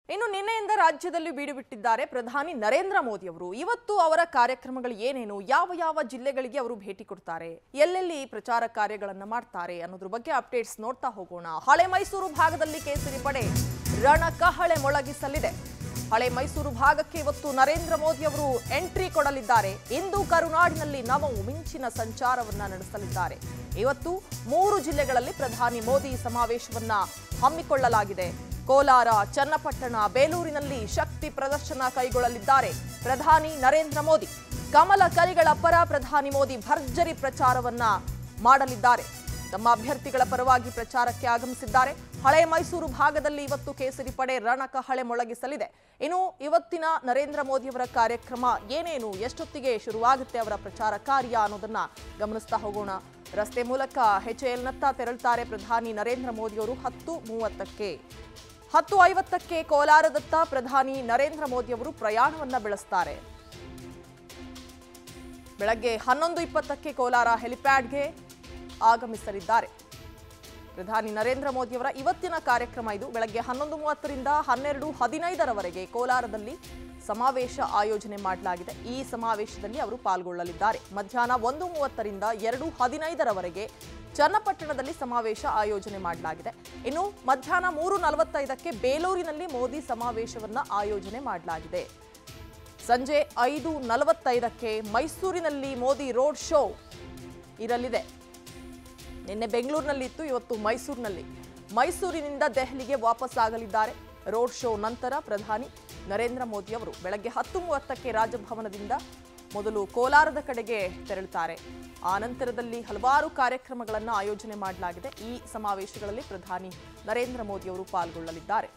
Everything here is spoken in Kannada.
ಇನ್ನು ನಿನ್ನೆಯಿಂದ ರಾಜ್ಯದಲ್ಲಿ ಬೀಡು ಬಿಟ್ಟಿದ್ದಾರೆ ಪ್ರಧಾನಿ ನರೇಂದ್ರ ಮೋದಿ ಅವರು ಇವತ್ತು ಅವರ ಕಾರ್ಯಕ್ರಮಗಳು ಏನೇನು ಯಾವ ಯಾವ ಜಿಲ್ಲೆಗಳಿಗೆ ಅವರು ಭೇಟಿ ಕೊಡ್ತಾರೆ ಎಲ್ಲೆಲ್ಲಿ ಪ್ರಚಾರ ಕಾರ್ಯಗಳನ್ನ ಮಾಡ್ತಾರೆ ಅನ್ನೋದ್ರ ಬಗ್ಗೆ ಅಪ್ಡೇಟ್ಸ್ ನೋಡ್ತಾ ಹೋಗೋಣ ಹಳೆ ಮೈಸೂರು ಭಾಗದಲ್ಲಿ ಕೇಸರಿ ಪಡೆ ರಣಕಹಳೆ ಮೊಳಗಿಸಲಿದೆ ಹಳೆ ಮೈಸೂರು ಭಾಗಕ್ಕೆ ಇವತ್ತು ನರೇಂದ್ರ ಮೋದಿ ಅವರು ಎಂಟ್ರಿ ಕೊಡಲಿದ್ದಾರೆ ಇಂದು ಕರುನಾಡಿನಲ್ಲಿ ನವವು ಮಿಂಚಿನ ಸಂಚಾರವನ್ನ ನಡೆಸಲಿದ್ದಾರೆ ಇವತ್ತು ಮೂರು ಜಿಲ್ಲೆಗಳಲ್ಲಿ ಪ್ರಧಾನಿ ಮೋದಿ ಸಮಾವೇಶವನ್ನ ಹಮ್ಮಿಕೊಳ್ಳಲಾಗಿದೆ ಕೋಲಾರ ಚನ್ನಪಟ್ಟಣ ಬೇಲೂರಿನಲ್ಲಿ ಶಕ್ತಿ ಪ್ರದರ್ಶನ ಕೈಗೊಳ್ಳಲಿದ್ದಾರೆ ಪ್ರಧಾನಿ ನರೇಂದ್ರ ಮೋದಿ ಕಮಲ ಕರಿಗಳ ಪರ ಪ್ರಧಾನಿ ಮೋದಿ ಭರ್ಜರಿ ಪ್ರಚಾರವನ್ನ ಮಾಡಲಿದ್ದಾರೆ ತಮ್ಮ ಅಭ್ಯರ್ಥಿಗಳ ಪರವಾಗಿ ಪ್ರಚಾರಕ್ಕೆ ಆಗಮಿಸಿದ್ದಾರೆ ಹಳೆ ಮೈಸೂರು ಭಾಗದಲ್ಲಿ ಇವತ್ತು ಕೇಸರಿ ಪಡೆ ರಣಕಹಳೆ ಮೊಳಗಿಸಲಿದೆ ಇನ್ನು ಇವತ್ತಿನ ನರೇಂದ್ರ ಮೋದಿಯವರ ಕಾರ್ಯಕ್ರಮ ಏನೇನು ಎಷ್ಟೊತ್ತಿಗೆ ಶುರುವಾಗುತ್ತೆ ಅವರ ಪ್ರಚಾರ ಕಾರ್ಯ ಅನ್ನೋದನ್ನ ಗಮನಿಸ್ತಾ ಹೋಗೋಣ ರಸ್ತೆ ಮೂಲಕ ಹೆಚ್ಎಲ್ನತ್ತ ತೆರಳುತ್ತಾರೆ ಪ್ರಧಾನಿ ನರೇಂದ್ರ ಮೋದಿಯವರು ಹತ್ತು ಮೂವತ್ತಕ್ಕೆ ಹತ್ತು ಐವತ್ತಕ್ಕೆ ಕೋಲಾರದತ್ತ ಪ್ರಧಾನಿ ನರೇಂದ್ರ ಮೋದಿಯವರು ಪ್ರಯಾಣವನ್ನ ಬೆಳೆಸ್ತಾರೆ ಬೆಳಗ್ಗೆ ಹನ್ನೊಂದು ಇಪ್ಪತ್ತಕ್ಕೆ ಕೋಲಾರ ಹೆಲಿಪ್ಯಾಡ್ಗೆ ಆಗಮಿಸಲಿದ್ದಾರೆ ಪ್ರಧಾನಿ ನರೇಂದ್ರ ಮೋದಿಯವರ ಇವತ್ತಿನ ಕಾರ್ಯಕ್ರಮ ಇದು ಬೆಳಗ್ಗೆ ಹನ್ನೊಂದು ಮೂವತ್ತರಿಂದ ಹನ್ನೆರಡು ಹದಿನೈದರವರೆಗೆ ಕೋಲಾರದಲ್ಲಿ ಸಮಾವೇಶ ಆಯೋಜನೆ ಮಾಡಲಾಗಿದೆ ಈ ಸಮಾವೇಶದಲ್ಲಿ ಅವರು ಪಾಲ್ಗೊಳ್ಳಲಿದ್ದಾರೆ ಮಧ್ಯಾಹ್ನ ಒಂದು ಮೂವತ್ತರಿಂದ ಎರಡು ಹದಿನೈದರವರೆಗೆ ಚನ್ನಪಟ್ಟಣದಲ್ಲಿ ಸಮಾವೇಶ ಆಯೋಜನೆ ಮಾಡಲಾಗಿದೆ ಇನ್ನು ಮಧ್ಯಾಹ್ನ ಮೂರು ನಲವತ್ತೈದಕ್ಕೆ ಬೇಲೂರಿನಲ್ಲಿ ಮೋದಿ ಸಮಾವೇಶವನ್ನ ಆಯೋಜನೆ ಮಾಡಲಾಗಿದೆ ಸಂಜೆ ಐದು ನಲವತ್ತೈದಕ್ಕೆ ಮೈಸೂರಿನಲ್ಲಿ ಮೋದಿ ರೋಡ್ ಶೋ ಇರಲಿದೆ ನಿನ್ನೆ ಬೆಂಗಳೂರಿನಲ್ಲಿತ್ತು ಇವತ್ತು ಮೈಸೂರಿನಲ್ಲಿ ಮೈಸೂರಿನಿಂದ ದೆಹಲಿಗೆ ವಾಪಸ್ ಆಗಲಿದ್ದಾರೆ ರೋಡ್ ಶೋ ನಂತರ ಪ್ರಧಾನಿ ನರೇಂದ್ರ ಮೋದಿ ಅವರು ಬೆಳಗ್ಗೆ ಹತ್ತು ಮೂವತ್ತಕ್ಕೆ ರಾಜಭವನದಿಂದ ಮೊದಲು ಕೋಲಾರದ ಕಡೆಗೆ ತೆರಳುತ್ತಾರೆ ಆ ನಂತರದಲ್ಲಿ ಹಲವಾರು ಕಾರ್ಯಕ್ರಮಗಳನ್ನು ಆಯೋಜನೆ ಮಾಡಲಾಗಿದೆ ಈ ಸಮಾವೇಶಗಳಲ್ಲಿ ಪ್ರಧಾನಿ ನರೇಂದ್ರ ಮೋದಿ ಅವರು ಪಾಲ್ಗೊಳ್ಳಲಿದ್ದಾರೆ